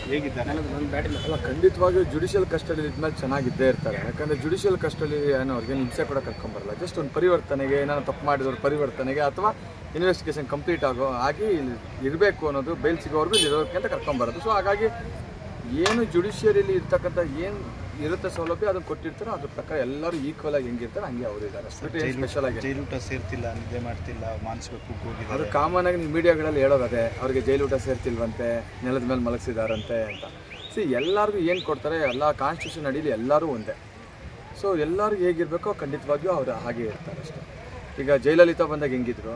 ಹೇಗಿದ್ದಾನೆ ಅಲ್ಲ ಖಂಡಿತವಾಗಿಯೂ ಜುಡಿಷಿಯಲ್ ಕಸ್ಟಡಿ ಇದ್ಮೇಲೆ ಚೆನ್ನಾಗಿದ್ದೇ ಇರ್ತಾರೆ ಯಾಕಂದ್ರೆ ಜುಡಿಷಿಯಲ್ ಕಸ್ಟಡಿ ಏನೋ ಅವ್ರಿಗೆ ಹಿಂಸೆ ಕೂಡ ಕರ್ಕೊಂಬರಲ್ಲ ಜಸ್ಟ್ ಒಂದು ಪರಿವರ್ತನೆಗೆ ಏನಾದ್ರು ತಪ್ಪು ಮಾಡಿದವ್ರ ಪರಿವರ್ತನೆಗೆ ಅಥವಾ ಇನ್ವೆಸ್ಟಿಗೇಷನ್ ಕಂಪ್ಲೀಟ್ ಆಗೋ ಆಗಿ ಇರಬೇಕು ಅನ್ನೋದು ಬೇಲ್ ಸಿಗೋವರೆಗೂ ಇರೋದಕ್ಕೆ ಅಂತ ಕರ್ಕೊಂಬರೋದು ಸೊ ಹಾಗಾಗಿ ಏನು ಜುಡಿಷಿಯರಿಲಿ ಇರ್ತಕ್ಕಂಥ ಏನು ಇರುತ್ತೆ ಸೌಲಭ್ಯ ಅದನ್ನು ಕೊಟ್ಟಿರ್ತಾರೆ ಅದ್ರ ಪ್ರಕಾರ ಎಲ್ಲರೂ ಈಕ್ವಲ್ ಆಗಿ ಹೆಂಗಿರ್ತಾರೆ ಹಂಗೆ ಅವರು ಇದ್ದಾರೆ ಅಷ್ಟು ಸ್ಪೆಷಲ್ ಆಗಿ ಜೈಲೂಟ ಸೇರ್ತಿಲ್ಲ ನಿದ್ದೆ ಮಾಡ್ತಿಲ್ಲ ಮಾನಸಿಕ ಅದು ಕುಗ್ಗೋಗಿದ್ದಾರೆ ಕಾಮನ್ ಆಗಿ ನೀವು ಮೀಡಿಯಾಗಳಲ್ಲಿ ಹೇಳೋದೇ ಅವ್ರಿಗೆ ಜೈಲು ಊಟ ಸೇರ್ತಿಲ್ವಂತೆ ನೆಲದ ಮೇಲೆ ಮಲಗಿಸಿದಾರಂತೆ ಅಂತ ಸಿ ಎಲ್ಲರಿಗೂ ಏನು ಕೊಡ್ತಾರೆ ಎಲ್ಲ ಕಾನ್ಸ್ಟಿಟ್ಯೂಷನ್ ಅಡಿಯಲ್ಲಿ ಎಲ್ಲರೂ ಒಂದೇ ಸೊ ಎಲ್ಲರಿಗೂ ಹೇಗಿರಬೇಕೋ ಖಂಡಿತವಾಗಿಯೂ ಅವ್ರು ಹಾಗೆ ಇರ್ತಾರೆ ಅಷ್ಟೇ ಈಗ ಜಯಲಲಿತಾ ಬಂದಾಗ ಹೆಂಗಿದ್ರು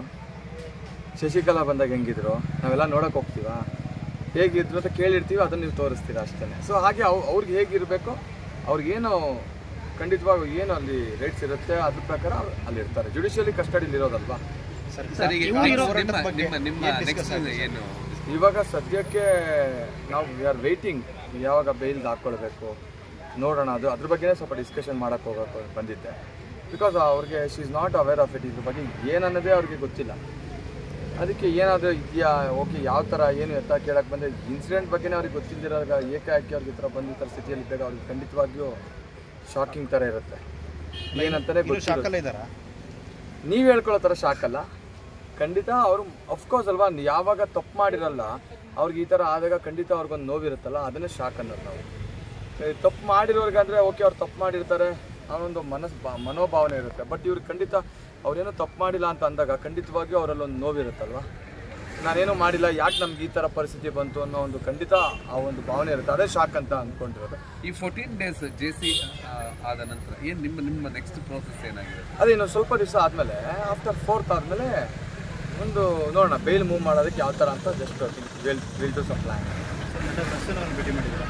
ಶಶಿಕಲಾ ಬಂದಾಗ ಹೆಂಗಿದ್ರು ನಾವೆಲ್ಲ ನೋಡೋಕೆ ಹೋಗ್ತೀವಾ ಹೇಗಿದ್ರು ಅಂತ ಕೇಳಿರ್ತೀವಿ ಅದನ್ನು ನೀವು ತೋರಿಸ್ತೀರಾ ಅಷ್ಟೇ ಸೊ ಹಾಗೆ ಅವ್ ಅವ್ರಿಗೆ ಹೇಗಿರಬೇಕೋ ಅವ್ರಿಗೇನು ಖಂಡಿತವಾಗಿ ಏನು ಅಲ್ಲಿ ರೇಟ್ಸ್ ಇರುತ್ತೆ ಅದ್ರ ಪ್ರಕಾರ ಅವ್ರು ಅಲ್ಲಿ ಇರ್ತಾರೆ ಜುಡಿಷಿಯಲಿ ಕಸ್ಟಡಿಲಿ ಇರೋದಲ್ವಾ ಸರ್ ಸರ್ ಈಗ ಇವ್ರು ನಿಮ್ಮ ಹೋರಾಟದ ನಿಮ್ಮ ಬಗ್ಗೆ ನಿಮ್ಮ ನಿಮ್ಮ ಏನ್ discuss ನೆಕ್ಸ್ಟ್ ಆಗಿದೆ? ಏನು ಇವಾಗ ಸದ್ಯಕ್ಕೆ ನಾವು ವಿ ಆರ್ ವೆಯ್ಟಿಂಗ್ ಯಾವಾಗ ಬೇಲ್ ಹಾಕ್ಕೊಳ್ಬೇಕು ನೋಡೋಣ ಅದು ಅದ್ರ ಬಗ್ಗೆನೇ ಸ್ವಲ್ಪ ಡಿಸ್ಕಷನ್ ಮಾಡೋಕ್ಕೆ ಹೋಗೋಕೆ ಬಂದಿದ್ದೆ ಬಿಕಾಸ್ ಅವ್ರಿಗೆ she is not aware of it ಇದ್ರ ಬಗ್ಗೆ ಏನನ್ನೋದೇ ಅವ್ರಿಗೆ ಗೊತ್ತಿಲ್ಲ ಅದಕ್ಕೆ ಏನಾದರೂ ಇದೆಯಾ ಓಕೆ ಯಾವ ಥರ ಏನು ಎತ್ತ ಕೇಳಕ್ಕೆ ಬಂದರೆ ಇನ್ಸಿಡೆಂಟ್ ಬಗ್ಗೆನೇ ಅವ್ರಿಗೆ ಗೊತ್ತಿಲ್ದಿರಾಗ ಏಕಾಏಕಿ ಅವ್ರಿಗೆ ಈ ಥರ ಬಂದು ಈ ಥರ ಸ್ಥಿತಿಯಲ್ಲಿ ಇದ್ದಾಗ ಅವ್ರಿಗೆ ಖಂಡಿತವಾಗಿಯೂ ಶಾಕಿಂಗ್ ಥರ ಇರುತ್ತೆ ಏನಂತಾನೆ ಇನ್ನು ಗೊತ್ತಿಲ್ಲ ಶಾಕಲ್ಲ ಇದ್ದಾರಾ ನೀವು ಹೇಳ್ಕೊಳ್ಳೋ ಥರ ಶಾಕ್ ಅಲ್ಲ ಖಂಡಿತ ಅವರು ಅಫ್ಕೋರ್ಸ್ ಅಲ್ವಾ ಯಾವಾಗ ತಪ್ಪು ಮಾಡಿರಲ್ಲ ಅವ್ರಿಗೆ ಈ ಥರ ಆದಾಗ ಖಂಡಿತ ಅವ್ರಿಗೊಂದು ನೋವಿರುತ್ತಲ್ಲ ಅದನ್ನೇ ಶಾಕ್ ಅನ್ನೋದು ನಾವು ತಪ್ಪು ಮಾಡಿರೋರ್ಗಾದ್ರೆ ಓಕೆ ಅವ್ರು ತಪ್ಪು ಮಾಡಿರ್ತಾರೆ ಅವನೊಂದು ಮನಸ್ ಬಾ- ಮನೋಭಾವನೆ ಇರುತ್ತೆ ಬಟ್ ಇವ್ರಿಗೆ ಖಂಡಿತ ಅವ್ರೇನೋ ತಪ್ಪು ಮಾಡಿಲ್ಲ ಅಂತ ಅಂದಾಗ ಖಂಡಿತವಾಗಿಯೂ ಅವರಲ್ಲಿ ಒಂದು ನೋವಿರುತ್ತಲ್ವ ನಾನೇನೋ ಮಾಡಿಲ್ಲ ಯಾಕೆ ನಮ್ಗೆ ಈ ಥರ ಪರಿಸ್ಥಿತಿ ಬಂತು ಅನ್ನೋ ಒಂದು ಖಂಡಿತ ಆ ಒಂದು ಭಾವನೆ ಇರುತ್ತೆ ಅದೇ ಶಾಕ್ ಅಂತ ಅಂದ್ಕೊಂಡಿರೋದು ಈ ಫೋರ್ಟೀನ್ ಡೇಸ್ ಜೆ ಸಿ ಆದ ನಂತರ ಏನು ನಿಮ್ಮ ನಿಮ್ಮ ನೆಕ್ಸ್ಟ್ ಪ್ರೋಸೆಸ್ ಏನಾಗಿದೆ ಅದೇ ಇನ್ನು ಸ್ವಲ್ಪ ದಿವಸ ಆದಮೇಲೆ ಆಫ್ಟರ್ ಫೋರ್ತ್ ಆದಮೇಲೆ ಒಂದು ನೋಡೋಣ ಬೇಲ್ ಮೂವ್ ಮಾಡೋದಕ್ಕೆ ಯಾವ ಥರ ಅಂತ just will will to some plan ನಟ ದರ್ಶನ್ ಅವ್ರನ್ನ ಭೇಟಿ ಮಾಡಿದ್ದೀರಾ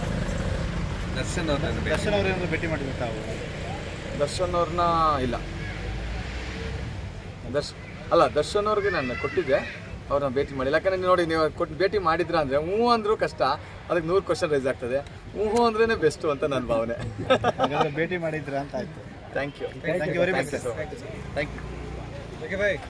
ದರ್ಶನ್ ಅವ್ರನ್ನ ಭೇಟಿ ದರ್ಶನ್ ಅವ್ರೇನಾದ್ರು ಭೇಟಿ ಮಾಡಿದ್ರೆ ತಾವು ದರ್ಶನ್ ಅವ್ರನ್ನ ಇಲ್ಲ ದರ್ಶ್ ಅಲ್ಲ ದರ್ಶನ್ ಅವ್ರಿಗೆ ನಾನು ಕೊಟ್ಟಿದ್ದೆ ಅವ್ರನ್ನ ಭೇಟಿ ಮಾಡಿಲ್ಲ ಯಾಕಂದ್ರೆ ನೀವು ನೋಡಿ ನೀವು ಕೊಟ್ಟು ಭೇಟಿ ಮಾಡಿದ್ರ ಅಂದರೆ ಹ್ಞೂ ಅಂದರೂ ಕಷ್ಟ ಅದಕ್ಕೆ ನೂರು ಕ್ವಶನ್ ರೈಸ್ ಆಗ್ತದೆ ಹ್ಞೂ ಅಂದ್ರೇ ಬೆಸ್ಟು ಅಂತ ನನ್ನ ಭಾವನೆ ಹಾಗಾದ್ರೆ ಭೇಟಿ ಮಾಡಿದ್ರಾ ಅಂತ ಆಯ್ತು thank you Thank you very much, sir. Thank you